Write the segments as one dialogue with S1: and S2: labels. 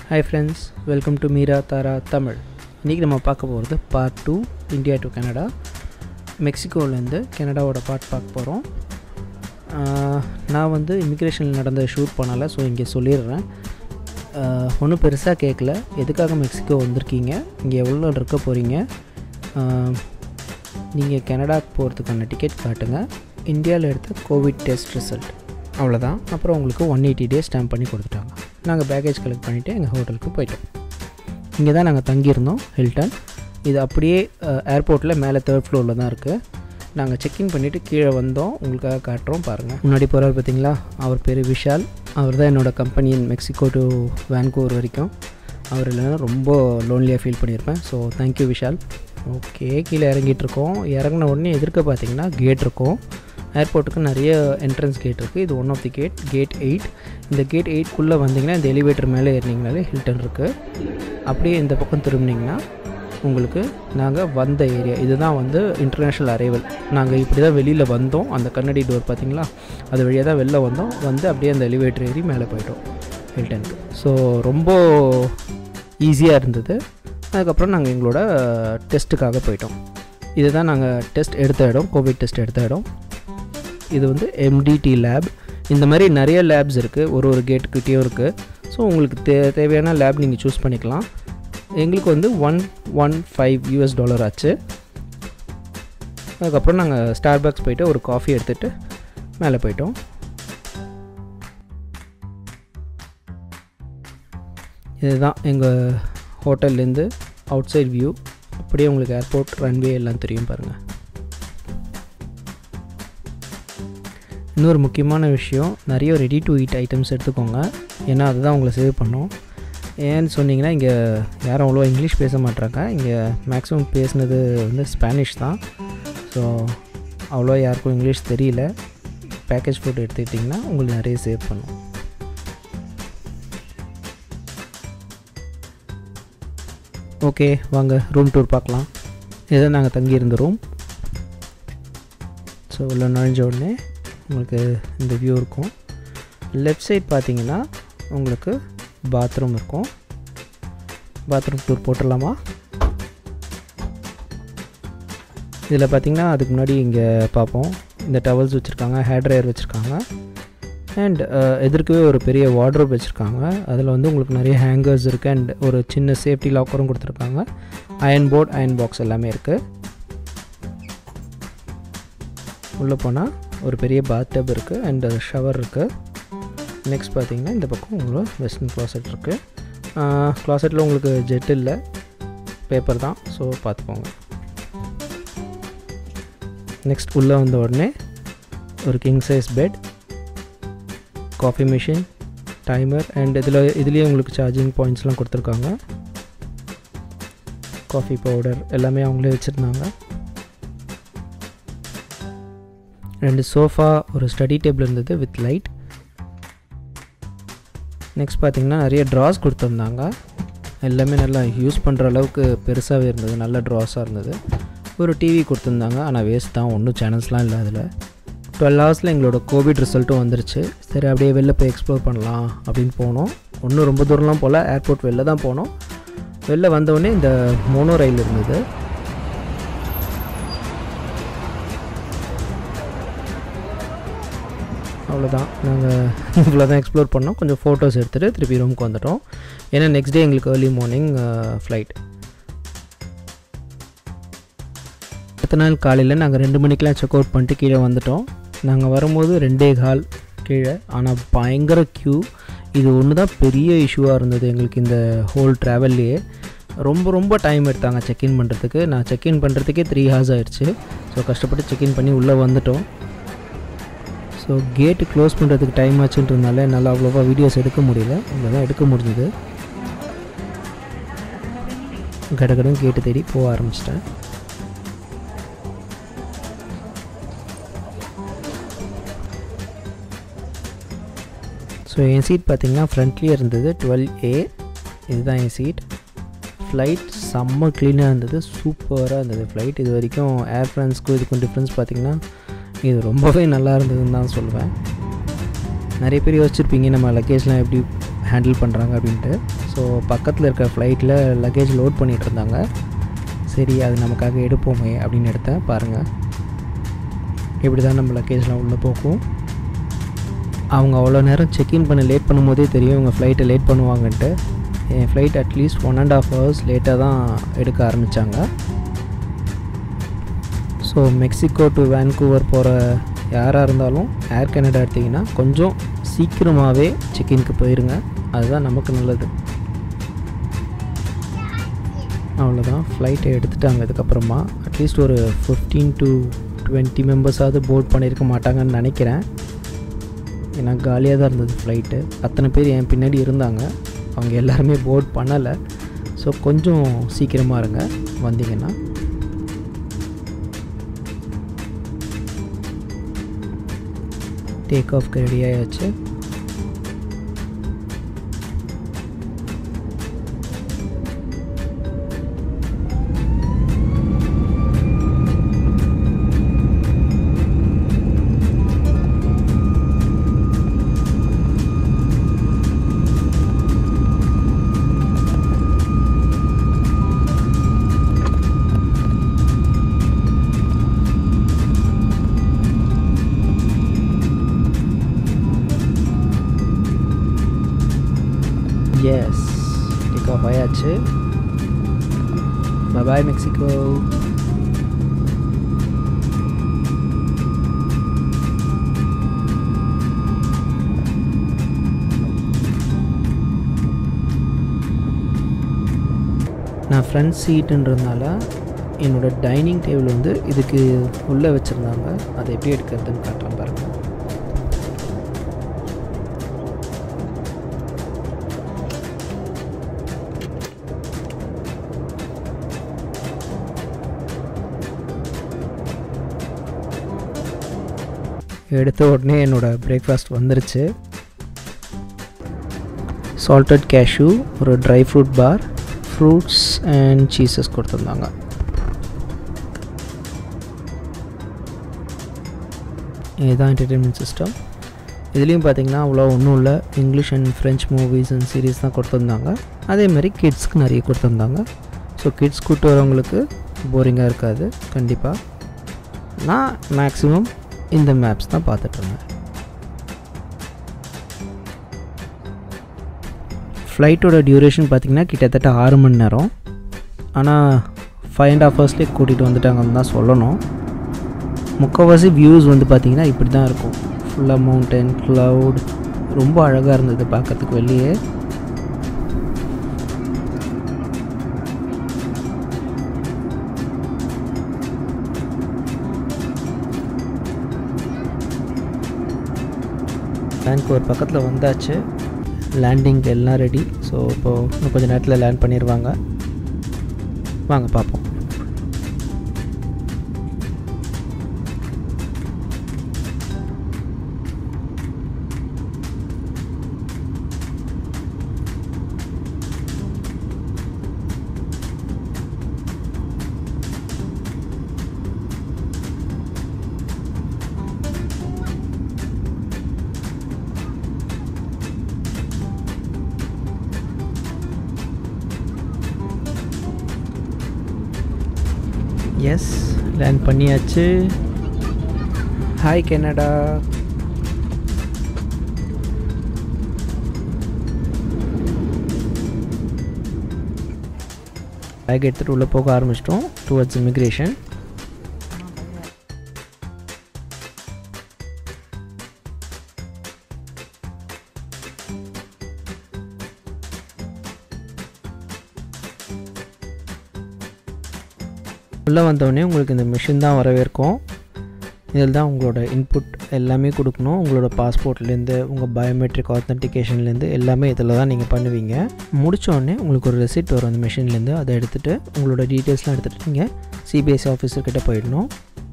S1: hi friends welcome to Meera Tara Tamil இன்றைக்கி நம்ம பார்க்க போகிறது part two India to Canada மெக்சிகோலேருந்து கனடாவோட பார்ட் பார்க்க போகிறோம் நான் வந்து இமிக்ரேஷனில் நடந்த ஷூட் பண்ணலை ஸோ இங்கே சொல்லிடுறேன் ஒன்றும் பெருசாக கேட்கல எதுக்காக மெக்சிகோ வந்திருக்கீங்க இங்கே எவ்வளோ நாள் இருக்க போகிறீங்க நீங்கள் கனடாக்கு போகிறதுக்கான டிக்கெட் காட்டுங்க இந்தியாவில் எடுத்த கோவிட் டெஸ்ட் ரிசல்ட் அவ்வளோதான் அப்புறம் உங்களுக்கு ஒன் எயிட்டி டேஸ் ஸ்டாம்ப் பண்ணி கொடுத்துட்டாங்க நாங்கள் பேக்கேஜ் கலெக்ட் பண்ணிவிட்டு எங்கள் ஹோட்டலுக்கு போயிட்டோம் இங்கே தான் நாங்கள் தங்கியிருந்தோம் ஹில்டன் இது அப்படியே ஏர்போர்ட்டில் மேலே தேர்ட் ஃப்ளோரில் தான் இருக்குது நாங்கள் செக்இன் பண்ணிவிட்டு கீழே வந்தோம் உங்களுக்காக காட்டுறோம் பாருங்கள் முன்னாடி போகிறார் பார்த்தீங்களா அவர் பேர் விஷால் அவர் தான் என்னோடய கம்பெனி மெக்சிகோ டு வேன்கூவர் வரைக்கும் அவர் இல்லைன்னா ரொம்ப லோன்லியாக ஃபீல் பண்ணியிருப்பேன் ஸோ தேங்க்யூ விஷால் ஓகே கீழே இறங்கிட்டுருக்கோம் இறங்கின உடனே எதிர்க்க பார்த்தீங்கன்னா கேட் இருக்கும் ஏர்போர்ட்டுக்கு நிறைய என்ட்ரன்ஸ் கேட் இருக்குது இது one of the gate gate eight இந்த கேட் எயிட்குள்ளே வந்தீங்கன்னா இந்த எலிவேட்டர் மேலே ஏறினீங்கனாலே ஹில்டன் இருக்குது அப்படியே இந்த பக்கம் திரும்பினீங்கன்னா உங்களுக்கு நாங்கள் வந்த ஏரியா இதுதான் வந்து இன்டர்நேஷ்னல் அரைவல் நாங்கள் இப்படி தான் வெளியில் வந்தோம் அந்த கண்ணாடி டோர் பார்த்தீங்களா அது வழியாக தான் வெளில வந்தோம் வந்து அப்படியே அந்த எலிவேட்டர் ஏறி மேலே போயிட்டோம் ஹில்டனுக்கு ஸோ ரொம்ப ஈஸியாக இருந்தது அதுக்கப்புறம் நாங்கள் எங்களோட டெஸ்ட்டுக்காக போயிட்டோம் இதுதான் நாங்கள் டெஸ்ட் எடுத்த இடம் கோவிட் டெஸ்ட் எடுத்த இடம் இது வந்து எம்டிடி லேப் இந்த மாதிரி நிறைய லேப்ஸ் இருக்குது ஒரு ஒரு கேட்டுக்கிட்டேயும் இருக்குது ஸோ உங்களுக்கு தே தேவையான லேப் நீங்கள் சூஸ் பண்ணிக்கலாம் எங்களுக்கு வந்து one one five US dollar ஆச்சு அதுக்கப்புறம் நாங்கள் ஸ்டார் பாக்ஸ் போயிட்டு ஒரு காஃபி எடுத்துகிட்டு மேலே போயிட்டோம் இதுதான் எங்கள் ஹோட்டல்லேருந்து அவுட் சைட் வியூ அப்படியே உங்களுக்கு ஏர்போர்ட் ரன்வே எல்லாம் தெரியும் பாருங்கள் இன்னொரு முக்கியமான விஷயம் நிறைய ரெடி டு ஈட் ஐட்டம்ஸ் எடுத்துக்கோங்க ஏன்னா அதுதான் உங்களை சேவ் பண்ணும் ஏன்னு சொன்னீங்கன்னா இங்கே யாரும் அவ்வளோ இங்கிலீஷ் பேச மாட்டாங்க இங்கே மேக்ஸிமம் பேசுனது வந்து ஸ்பானிஷ் தான் ஸோ அவ்வளோ யாருக்கும் இங்கிலீஷ் தெரியல பேக்கேஜ் ஃபுட் எடுத்துக்கிட்டிங்கன்னா உங்களுக்கு நிறைய சேவ் பண்ணும் ஓகே வாங்க ரூம் டூர் பார்க்கலாம் இதுதான் நாங்கள் தங்கியிருந்த ரூம் ஸோ உள்ள நுழைஞ்ச உடனே உங்களுக்கு இந்த வியூ இருக்கும் லெஃப்ட் சைட் பார்த்தீங்கன்னா உங்களுக்கு பாத்ரூம் இருக்கும் பாத்ரூம் டூர் போட்டுடலாமா இதில் பார்த்தீங்கன்னா அதுக்கு முன்னாடி இங்கே பார்ப்போம் இந்த டவல்ஸ் வச்சுருக்காங்க ஹேர் ட்ரையர் வச்சுருக்காங்க அண்ட் எதிர்க்கவே ஒரு பெரிய வார்ட்ரோப் வச்சுருக்காங்க அதில் வந்து உங்களுக்கு நிறைய ஹேங்கர்ஸ் இருக்குது அண்ட் ஒரு சின்ன சேஃப்டி லாக்கரும் கொடுத்துருக்காங்க அயன் போர்ட் அயன் பாக்ஸ் எல்லாமே இருக்குது உள்ளே போனால் ஒரு பெரிய பாத் டப் இருக்குது அண்ட் ஷவர் இருக்குது நெக்ஸ்ட் பார்த்தீங்கன்னா இந்த பக்கம் உங்களுக்கு வெஸ்டர்ன் க்ளாசெட் இருக்குது க்ளாசெட்டில் உங்களுக்கு ஜெட் இல்லை பேப்பர் தான் ஸோ பார்த்துக்கோங்க நெக்ஸ்ட் உள்ளே வந்த உடனே ஒரு king size bed coffee machine timer and இதில் இதுலேயே உங்களுக்கு சார்ஜிங் பாயிண்ட்ஸ்லாம் கொடுத்துருக்காங்க காஃபி பவுடர் எல்லாமே அவங்களே வச்சுருந்தாங்க ரெண்டு சோஃபா ஒரு ஸ்டடி டேபிள் இருந்தது வித் லைட் நெக்ஸ்ட் பார்த்திங்கன்னா நிறைய ட்ராஸ் கொடுத்துருந்தாங்க எல்லாமே நல்லா யூஸ் பண்ணுற அளவுக்கு பெருசாகவே இருந்தது நல்ல ட்ராஸாக இருந்தது ஒரு டிவி கொடுத்துருந்தாங்க ஆனால் வேஸ்ட் தான் ஒன்றும் சேனல்ஸ்லாம் இல்லை அதில் டுவெல் ஹவர்ஸில் எங்களோட கோவிட் ரிசல்ட்டும் வந்துருச்சு சரி அப்படியே வெளில போய் எக்ஸ்ப்ளோர் பண்ணலாம் அப்படின்னு போனோம் ஒன்றும் ரொம்ப தூரம்லாம் போல் ஏர்போர்ட் வெளில தான் போனோம் வெளில வந்தோடனே இந்த மோனோ ரயில் இருந்தது அவ்வளோதான் நாங்கள் இவ்வளோ தான் எக்ஸ்ப்ளோர் பண்ணோம் கொஞ்சம் ஃபோட்டோஸ் எடுத்துகிட்டு திருப்பி ரூமுக்கு வந்துட்டோம் ஏன்னா நெக்ஸ்ட் டே எங்களுக்கு ஏர்லி மார்னிங் ஃப்ளைட் அடுத்த நாள் காலையில் நாங்கள் ரெண்டு மணிக்கெலாம் செக் அவுட் பண்ணிட்டு கீழே வந்துட்டோம் நாங்கள் வரும்போது ரெண்டே கால் கீழே ஆனால் பயங்கர க்யூ இது ஒன்று தான் பெரிய இஷ்யூவாக இருந்தது எங்களுக்கு இந்த ஹோல் ட்ராவல்லையே ரொம்ப ரொம்ப டைம் எடுத்தாங்க செக்இன் பண்ணுறதுக்கு நான் செக்இன் பண்ணுறதுக்கே த்ரீ ஹார்ஸ் ஆயிடுச்சு ஸோ கஷ்டப்பட்டு செக்இன் பண்ணி உள்ளே வந்துட்டோம் ஸோ கேட்டு க்ளோஸ் பண்ணுறதுக்கு டைம் ஆச்சுன்றதுனால என்னால் அவ்வளோவா வீடியோஸ் எடுக்க முடியல இங்கே தான் எடுக்க முடிஞ்சுது கடகடன் கேட்டு தேடி போக ஆரம்பிச்சிட்டேன் ஸோ என் சீட் பார்த்திங்கன்னா ஃப்ரண்ட்லேயே இருந்தது டுவெல் ஏ இதுதான் என் சீட் ஃப்ளைட் செம்ம க்ளீனாக இருந்தது சூப்பராக இருந்தது ஃப்ளைட் இது வரைக்கும் ஏர் ஃப்ரான்ஸ்க்கும் இதுக்கும் டிஃப்ரென்ஸ் பார்த்திங்கன்னா இது ரொம்பவே நல்லா இருந்ததுன்னு தான் சொல்லுவேன் நிறைய பேர் யோசிச்சிருப்பீங்க நம்ம லக்கேஜ்லாம் எப்படி ஹேண்டில் பண்ணுறாங்க அப்படின்ட்டு ஸோ பக்கத்தில் இருக்க ஃப்ளைட்டில் லக்கேஜ் லோட் பண்ணிகிட்டு இருந்தாங்க சரி அது நமக்காக எடுப்போமே அப்படின்னு எடுத்தேன் பாருங்கள் இப்படி தான் நம்ம லக்கேஜ்லாம் உள்ளே போகும் அவங்க அவ்வளோ நேரம் செக்இன் பண்ண லேட் பண்ணும்போதே தெரியும் இவங்க ஃப்ளைட்டை லேட் பண்ணுவாங்கன்ட்டு என் flight at least one and half hours லேட்டாக தான் எடுக்க ஆரம்பித்தாங்க ஸோ மெக்சிகோ டு வேன்கூவர் போகிற யாராக இருந்தாலும் ஏர் கனடா எடுத்திங்கன்னா கொஞ்சம் சீக்கிரமாகவே செக்இன்க்கு போயிருங்க அதுதான் நமக்கு நல்லது அவ்வளோதான் ஃப்ளைட்டை எடுத்துட்டாங்க இதுக்கப்புறமா அட்லீஸ்ட் ஒரு ஃபிஃப்டீன் டு டுவெண்ட்டி மெம்பர்ஸாவது போர்ட் பண்ணியிருக்க மாட்டாங்கன்னு நினைக்கிறேன் ஏன்னா காலியாக தான் இருந்தது ஃப்ளைட்டு அத்தனை பேர் என் பின்னாடி இருந்தாங்க அவங்க எல்லாருமே போர்ட் பண்ணலை ஸோ கொஞ்சம் சீக்கிரமாக இருங்க வந்தீங்கன்னா டேக் ஆஃப்க்கு ரெடி ஆயாச்சு எஸ் டேக் ஆஃப் ஆயாச்சு பாய் மெக்சிகோ நான் ஃப்ரண்ட் சீட்டுன்றதுனால என்னோடய டைனிங் டேபிள் வந்து இதுக்கு உள்ளே வச்சுருந்தாங்க அதை எப்படி எடுக்கிறதுன்னு காட்டுறேன் பாருங்கள் எடுத்த உடனே என்னோடய பிரேக்ஃபாஸ்ட் வந்துருச்சு சால்டட் கேஷ்யூ ஒரு dry fruit bar fruits and cheeses கொடுத்துருந்தாங்க இதுதான் என்டர்டெயின்மெண்ட் சிஸ்டம் இதுலேயும் பார்த்தீங்கன்னா அவ்வளோ ஒன்றும் இல்லை English and French movies and series தான் கொடுத்துருந்தாங்க அதேமாதிரி கிட்ஸ்க்கு நிறைய கொடுத்துருந்தாங்க ஸோ கிட்ஸ் கூப்பிட்டு வரவங்களுக்கு போரிங்காக இருக்காது கண்டிப்பாக நான் மேக்ஸிமம் இந்த மேப்ஸ் தான் பார்த்துட்ருந்தேன் ஃப்ளைட்டோட டியூரேஷன் பார்த்திங்கன்னா கிட்டத்தட்ட ஆறு மணி நேரம் ஆனால் ஃபைவ் அண்ட் ஹாஃப் ஹவர்ஸ்லேயே கூட்டிகிட்டு வந்துட்டாங்கன்னு தான் சொல்லணும் முக்கால்வாசி வியூஸ் வந்து பார்த்திங்கன்னா இப்படி தான் இருக்கும் ஃபுல்லாக மவுண்டன் க்ளவுட் ரொம்ப அழகாக இருந்தது பார்க்கறதுக்கு வெளியே வேன்கூவர் பக்கத்தில் வந்தாச்சு லேண்டிங் எல்லாம் ரெடி ஸோ இப்போது இன்னும் கொஞ்சம் நேரத்தில் லேண்ட் பண்ணிடுவாங்க வாங்க பார்ப்போம் எஸ் லேண்ட் பண்ணியாச்சு ஹாய் கனடா பேக் எடுத்துகிட்டு உள்ளே போக ஆரம்பிச்சிட்டோம் டுவர்ட்ஸ் இமிக்ரேஷன் உள்ளே வந்தோடனே உங்களுக்கு இந்த மிஷின் தான் வரவேற்கும் இதில் தான் உங்களோட இன்புட் எல்லாமே கொடுக்கணும் உங்களோட பாஸ்போர்ட்லேருந்து உங்கள் பயோமெட்ரிக் ஆத்தென்டிகேஷன்லேருந்து எல்லாமே இதில் தான் நீங்கள் பண்ணுவீங்க முடித்தோடனே உங்களுக்கு ஒரு ரெசிப்ட் வரும் அந்த மிஷின்லேருந்து அதை எடுத்துகிட்டு உங்களோட டீட்டெயில்ஸ்லாம் எடுத்துகிட்டு நீங்கள் சிபிஎஸ்சி ஆஃபீஸர்கிட்ட போயிடணும்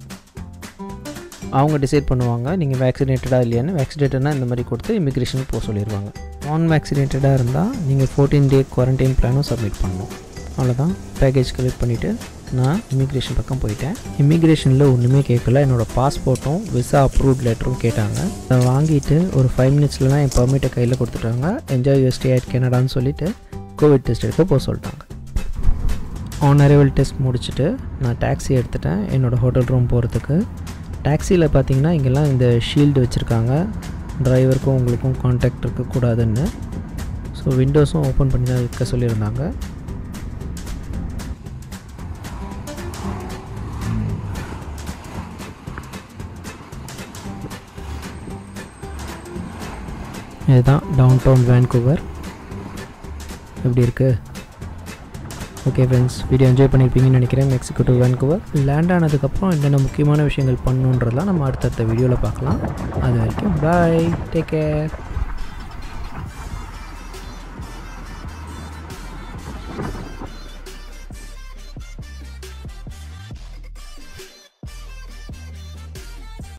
S1: அவங்க டிசைட் பண்ணுவாங்க நீங்கள் வேக்சினேட்டடாக இல்லையான்னு வேக்சினேட்டட்னா இந்த மாதிரி கொடுத்து இமிக்ரேஷனுக்கு போக சொல்லிடுவாங்க நான் வேக்சினேட்டடாக இருந்தால் நீங்கள் ஃபோர்டீன் டே குவாரண்டைன் பிளானும் சப்மிட் பண்ணணும் அவ்வளோதான் பேக்கேஜ் கலெக்ட் பண்ணிவிட்டு நான் இமிக்ரேஷன் பக்கம் போயிட்டேன் இமிக்ரேஷனில் ஒன்றுமே கேட்கல என்னோடய பாஸ்போர்ட்டும் விசா அப்ரூவ்ட் லெட்டரும் கேட்டாங்க அதை வாங்கிட்டு ஒரு ஃபைவ் மினிட்ஸ்லாம் என் பர்மிட்டை கையில் கொடுத்துட்டாங்க என்ஜாய் யூ ஸ்டே அட் கனடான்னு சொல்லிவிட்டு கோவிட் டெஸ்ட் எடுக்க போக சொல்லிட்டாங்க ஆன் அரைவல் டெஸ்ட் முடிச்சுட்டு நான் டாக்ஸி எடுத்துட்டேன் என்னோடய ஹோட்டல் ரூம் போகிறதுக்கு டாக்ஸியில் பார்த்தீங்கன்னா இங்கெல்லாம் இந்த ஷீல்டு வச்சுருக்காங்க டிரைவருக்கும் உங்களுக்கும் காண்டாக்ட் இருக்கக்கூடாதுன்னு ஸோ விண்டோஸும் ஓப்பன் பண்ணி தான் இருக்க சொல்லியிருந்தாங்க இதுதான் டவுன் டவுன் வேன்கூவர் எப்படி இருக்குது ஓகே ஃப்ரெண்ட்ஸ் வீடியோ என்ஜாய் பண்ணியிருப்பீங்கன்னு நினைக்கிறேன் மெக்சிகோ டு வேன்கூவர் லேண்ட் ஆனதுக்கப்புறம் என்னென்ன முக்கியமான விஷயங்கள் பண்ணணுன்றதெல்லாம் நம்ம அடுத்தடுத்த வீடியோவில் பார்க்கலாம் அது வரைக்கும் பாய் டேக் கேர்